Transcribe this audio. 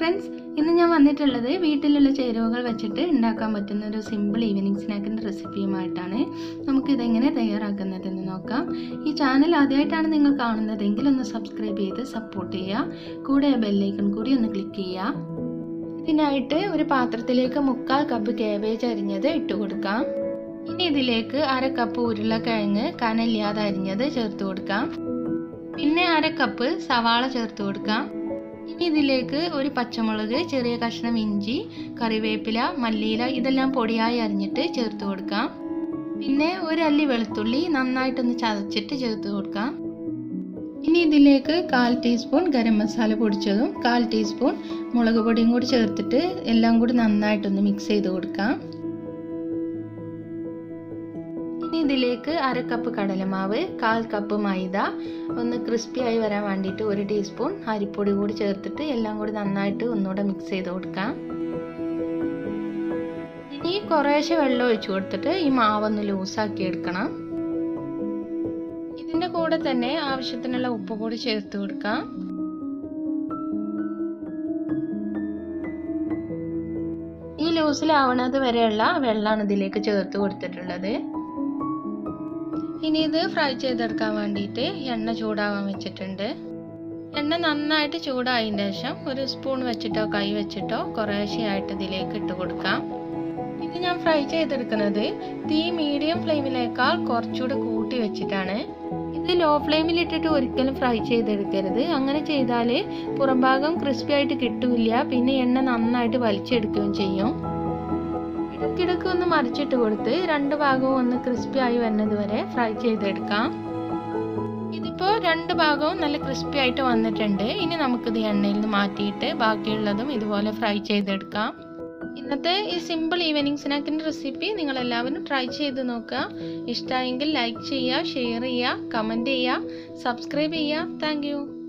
friends ഇന്ന് ഞാൻ വന്നിട്ടുള്ളത് വീട്ടിലുള്ള ചേരുവകൾ വെച്ചിട്ട് ഉണ്ടാക്കാൻ പറ്റുന്ന ഒരു സിമ്പിൾ ഈവനിങ് സ്നാക്കിൻ്റെ റെസിപ്പിയുമായിട്ടാണ് നമുക്കിതെങ്ങനെ തയ്യാറാക്കുന്നതെന്ന് നോക്കാം ഈ ചാനൽ ആദ്യമായിട്ടാണ് നിങ്ങൾ കാണുന്നതെങ്കിൽ ഒന്ന് സബ്സ്ക്രൈബ് ചെയ്ത് സപ്പോർട്ട് ചെയ്യുക കൂടെ ബെല്ലൈക്കൺ കൂടി ഒന്ന് ക്ലിക്ക് ചെയ്യുക ഇതിനായിട്ട് ഒരു പാത്രത്തിലേക്ക് മുക്കാൽ കപ്പ് കാബേജ് അരിഞ്ഞത് ഇട്ട് കൊടുക്കാം ഇനി ഇതിലേക്ക് അര കപ്പ് ഉരുളക്കിഴങ്ങ് കനലില്ലാതെ അരിഞ്ഞത് ചേർത്ത് കൊടുക്കാം പിന്നെ അര കപ്പ് സവാള ചേർത്ത് കൊടുക്കാം ഇനി ഇതിലേക്ക് ഒരു പച്ചമുളക് ചെറിയ കഷ്ണം ഇഞ്ചി കറിവേപ്പില മല്ലിയില ഇതെല്ലാം പൊടിയായി അരിഞ്ഞിട്ട് ചേർത്ത് കൊടുക്കാം പിന്നെ ഒരു അല്ലി വെളുത്തുള്ളി നന്നായിട്ടൊന്ന് ചതച്ചിട്ട് ചേർത്ത് കൊടുക്കാം ഇനി ഇതിലേക്ക് കാൽ ടീസ്പൂൺ ഗരം മസാല പൊടിച്ചതും കാൽ ടീസ്പൂൺ മുളക് പൊടിയും കൂടി ചേർത്തിട്ട് എല്ലാം കൂടി നന്നായിട്ടൊന്ന് മിക്സ് ചെയ്ത് കൊടുക്കാം ഇനി ഇതിലേക്ക് അര കപ്പ് കടലമാവ് കാൽ കപ്പ് മൈദ ഒന്ന് ക്രിസ്പി ആയി വരാൻ വേണ്ടിയിട്ട് ഒരു ടീസ്പൂൺ അരിപ്പൊടി കൂടി ചേർത്തിട്ട് എല്ലാം കൂടി നന്നായിട്ട് ഒന്നുകൂടെ മിക്സ് ചെയ്ത് കൊടുക്കാം ഇനി കുറേശ്ശെ വെള്ളം ഒഴിച്ചു കൊടുത്തിട്ട് ഈ മാവൊന്ന് ലൂസാക്കി എടുക്കണം ഇതിൻ്റെ കൂടെ തന്നെ ആവശ്യത്തിനുള്ള ഉപ്പ് കൂടി ചേർത്ത് കൊടുക്കാം ഈ ലൂസിലാവണത് വരെയുള്ള വെള്ളമാണ് ഇതിലേക്ക് ചേർത്ത് കൊടുത്തിട്ടുള്ളത് ഇനി ഇത് ഫ്രൈ ചെയ്തെടുക്കാൻ വേണ്ടിയിട്ട് എണ്ണ ചൂടാവാൻ വെച്ചിട്ടുണ്ട് എണ്ണ നന്നായിട്ട് ചൂടായതിന് ശേഷം ഒരു സ്പൂൺ വെച്ചിട്ടോ കൈ വെച്ചിട്ടോ കുറേശ്ശെയായിട്ട് ഇതിലേക്ക് ഇട്ട് കൊടുക്കാം ഇത് ഞാൻ ഫ്രൈ ചെയ്തെടുക്കുന്നത് തീ മീഡിയം ഫ്ലെയിമിനേക്കാൾ കുറച്ചുകൂടെ കൂട്ടി വെച്ചിട്ടാണ് ഇത് ലോ ഫ്ലെയിമിൽ ഇട്ടിട്ട് ഒരിക്കലും ഫ്രൈ ചെയ്തെടുക്കരുത് അങ്ങനെ ചെയ്താൽ പുറംഭാഗം ക്രിസ്പി ആയിട്ട് കിട്ടില്ല പിന്നെ എണ്ണ നന്നായിട്ട് വലിച്ചെടുക്കുകയും ചെയ്യും ഇടയ്ക്കിടയ്ക്ക് ഒന്ന് മറിച്ചിട്ട് കൊടുത്ത് രണ്ട് ഭാഗവും ഒന്ന് ക്രിസ്പി ആയി വരുന്നത് വരെ ഫ്രൈ ചെയ്തെടുക്കാം ഇതിപ്പോൾ രണ്ട് ഭാഗവും നല്ല ക്രിസ്പി ആയിട്ട് വന്നിട്ടുണ്ട് ഇനി നമുക്കിത് എണ്ണയിൽ നിന്ന് മാറ്റിയിട്ട് ബാക്കിയുള്ളതും ഇതുപോലെ ഫ്രൈ ചെയ്തെടുക്കാം ഇന്നത്തെ ഈ സിമ്പിൾ ഈവനിങ് സ്നാക്കിൻ്റെ റെസിപ്പി നിങ്ങൾ എല്ലാവരും ട്രൈ ചെയ്ത് നോക്കുക ഇഷ്ടമായെങ്കിൽ ലൈക്ക് ചെയ്യുക ഷെയർ ചെയ്യുക കമൻറ്റ് ചെയ്യുക സബ്സ്ക്രൈബ് ചെയ്യുക താങ്ക്